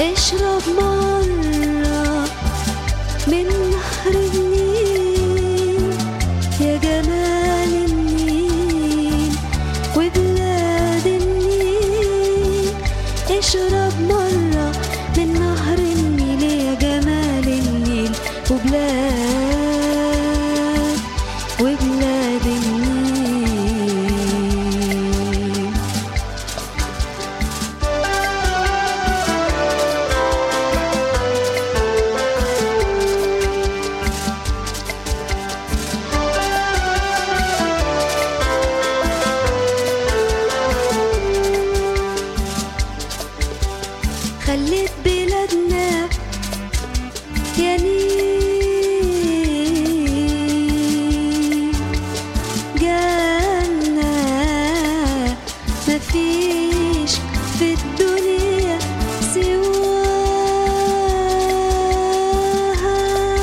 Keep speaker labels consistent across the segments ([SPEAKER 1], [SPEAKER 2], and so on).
[SPEAKER 1] اشرب مرة من نهر النيل يا جمال النيل وبلاد النيل اشرب مرة من نهر النيل يا جمال النيل وبلاد وبلاد النيل خلت بلادنا يا نيل جنة مفيش في الدنيا سواها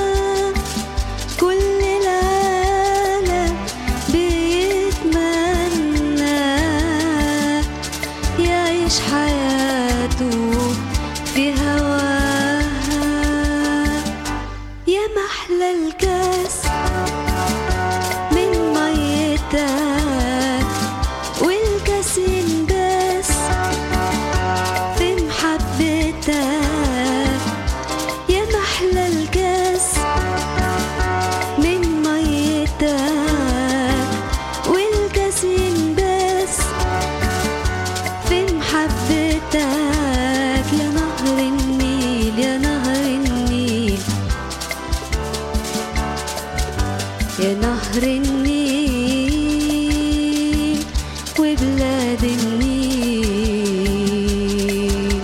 [SPEAKER 1] كل العالم بيتمنى يعيش حياته في هواها يا محلى الكاس من ميتك والكاس ينداس في محبتك يا محلى الكاس من ميتك والكاس ينداس في محبتك يا نهر النيل يا نهر النيل يا نهر النيل وبلاد النيل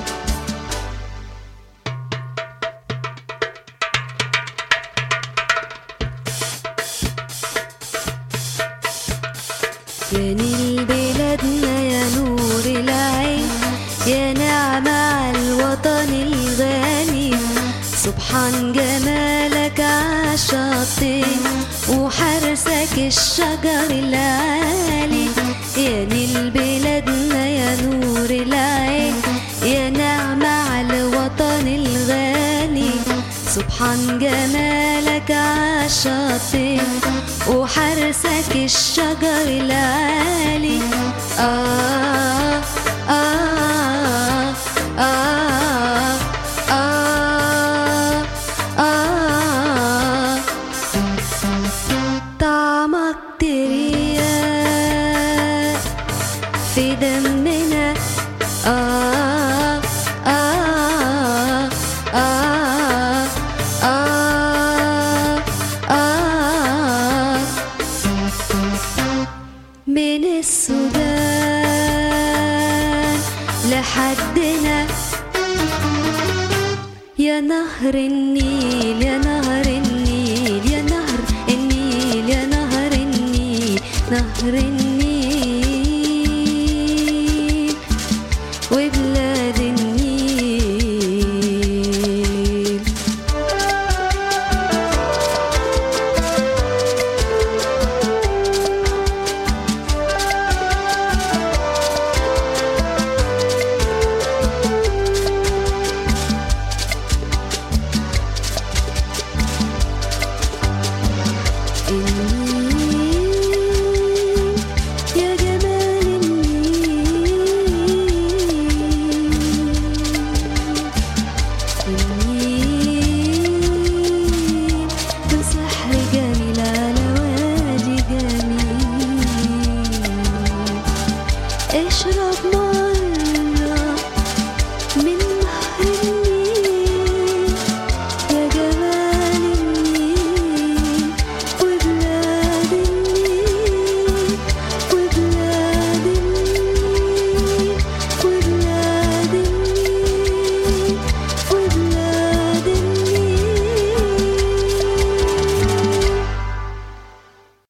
[SPEAKER 1] يا نيل بلادنا يا نور العين يا نعمة على الوطن الغالي سبحان جمالك عالشاطئ وحرسك الشجر العالي يا نيل بلادنا يا نور العين يا نعمة على الوطن الغالي سبحان جمالك عالشاطئ وحرسك الشجر العالي آه آه آه آه آه طعمك ترياق في دمنا آه آه آه آه آه من السودان لحدنا يا نهر النيل يا نهر النيل يا نهر النيل يا نهر النيل نهر النيل وبلاد